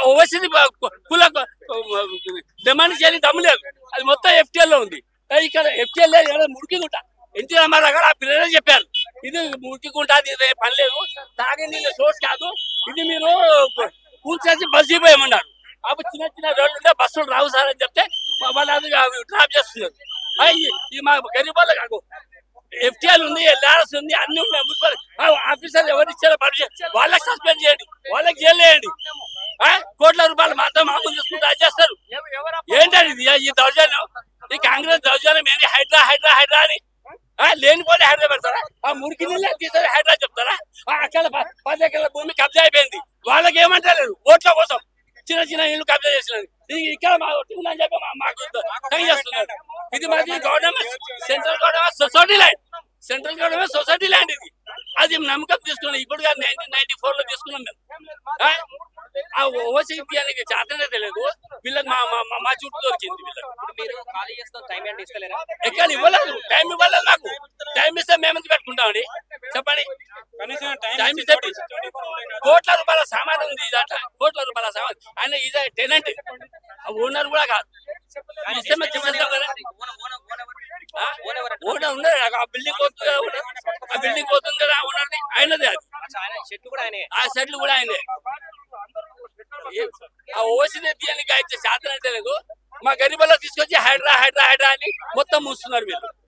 ఓవైసీ కుల డిమాండ్ చేయని దమ్ము లేదు అది మొత్తం FTL లో ఉంది ఏ ఇక్కడ ఎఫ్టీఎల్ మురికిగుంట ఎన్టీ రామారావు గారు ఆ పిల్లలే చెప్పారు ఇది మురికిగుంట అది ఇది పని లేదు తాగే నీళ్ళ సోర్స్ కాదు ఇది మీరు కూల్చేసి బస్ దిగిపోయమన్నారు అప్పుడు చిన్న చిన్న రోడ్లు ఉంటే బస్సులు రావు సార్ అని చెప్తే వాళ్ళు అది డ్రాప్ చేస్తున్నారు ఆ, ఈ- ఈ మా గరీబ్ వాళ్ళకి కాదు ఎఫ్టీఎల్ ఉంది ఎల్ఆర్ఎస్ ఉంది అన్ని ఉన్నాయి మున్సిపల్ ఆ, ఆఫీసర్ ఎవరు ఇచ్చారో పర్మిషన్ వాళ్ళకి సస్పెండ్ చేయండి వాళ్ళకి జైలు వేయండి ఆ, కోట్ల రూపాయలు మాత్రం మామూలు చూసుకుంటూ అది చేస్తారు ఏంటండి ఇది ఈ దౌర్జన్యం ఈ కాంగ్రెస్ దౌర్జన్యం ఏంటి హైడ్రా హైడ్రా హైడ్రా అని ఆ, లేనిపోతే హైడ్రా పెడతారా ఆ మురికి నీళ్ళే తీసారు హైడ్రా చెప్తారా ఆ, అక్కడ ప- పది ఎకరాల భూమి కబ్జా అయిపోయింది వాళ్ళకి ఏమంటలేదు ఓట్ల కోసం చిన్న చిన్న ఇల్లు కబ్జా చేసినారు ఇది ఇక్కడ మా ఒట్టుకుందని అని చెప్పి మా- మాకు తగి చేస్తున్నారు ఇది మాది government central government society land central government society land ఇది అది నమ్మకం తీసుకున్నాం ఇప్పుడు నైన్టీన్ నైన్టీ ఫోర్ లో తీసుకున్నాం మేము ఆ? ఆ ఓసీ తీయడానికి చేతనే తెలియదు వీళ్ళకి మా మా- మా- మా చుట్టూ దొరికింది వీళ్ళకి ఇప్పుడు మీరు ఖాళీ చేస్తాం టైం ఏంటి ఇస్తలేరా ఎక్కడ ఇవ్వలేదు టైం ఇవ్వలేదు నాకు టైం ఇస్తే మేము ఎందుకు పెట్టుకుంటామండి చెప్పండి టైం ఇస్తే కోట్ల రూపాయల సామాన్ ఉంది ఇదట కోట్ల రూపాయల సామాన్ ఆయన ఇదే టెనెంట్ ఓనర్ కూడా కాదు ఇస్తే మేము తీసేస్తాం కదా ఆ? ఓనర్ ఉన్నది ఆ బిల్డింగ్ పోతుంది కదా ఓనర్ ఆ బిల్డింగ్ పోతుంది కదా ఓనర్ది ఆయనదే అది ఆయన చెట్టు కూడా ఆయనే ఆ సెట్లు కూడా ఆయనే ఏ- ఆ ఓసిన తీయడానికి అయితే శాతం అయితే లేదు మా గరీబల్లో తీసుకొచ్చి హైడ్రా హైడ్రా హైడ్రా అని మొత్తం మూస్తున్నారు వీళ్ళు